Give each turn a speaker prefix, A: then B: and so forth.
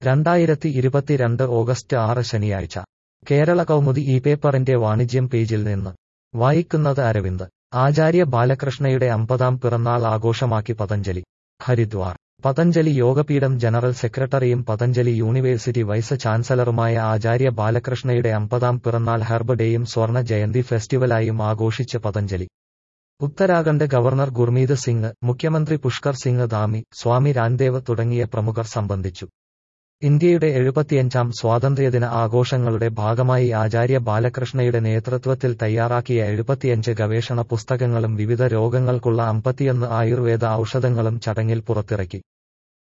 A: രണ്ടായിരത്തി ഇരുപത്തിരണ്ട് ഓഗസ്റ്റ് ആറ് ശനിയാഴ്ച കേരള കൗമുദി ഈ പേപ്പറിന്റെ വാണിജ്യം പേജിൽ നിന്ന് വായിക്കുന്നത് അരവിന്ദ് ആചാര്യ ബാലകൃഷ്ണയുടെ അമ്പതാം പിറന്നാൾ ആഘോഷമാക്കി പതഞ്ജലി ഹരിദ്വാർ പതഞ്ജലി യോഗപീഠം ജനറൽ സെക്രട്ടറിയും പതഞ്ജലി യൂണിവേഴ്സിറ്റി വൈസ് ചാൻസലറുമായ ആചാര്യ ബാലകൃഷ്ണയുടെ അമ്പതാം പിറന്നാൾ ഹെർബ് ഡേയും സ്വർണ ജയന്തി ഫെസ്റ്റിവലായും ആഘോഷിച്ച് പതഞ്ജലി ഉത്തരാഖണ്ഡ് ഗവർണർ ഗുർമീത് സിംഗ് മുഖ്യമന്ത്രി പുഷ്കർ സിംഗ് ധാമി സ്വാമി രാംദേവ് തുടങ്ങിയ പ്രമുഖർ സംബന്ധിച്ചു ഇന്ത്യയുടെ എഴുപത്തിയഞ്ചാം സ്വാതന്ത്ര്യദിന ആഘോഷങ്ങളുടെ ഭാഗമായി ആചാര്യ ബാലകൃഷ്ണയുടെ നേതൃത്വത്തിൽ തയ്യാറാക്കിയ എഴുപത്തിയഞ്ച് ഗവേഷണ പുസ്തകങ്ങളും വിവിധ രോഗങ്ങൾക്കുള്ള അമ്പത്തിയൊന്ന് ആയുർവേദ ഔഷധങ്ങളും ചടങ്ങിൽ പുറത്തിറക്കി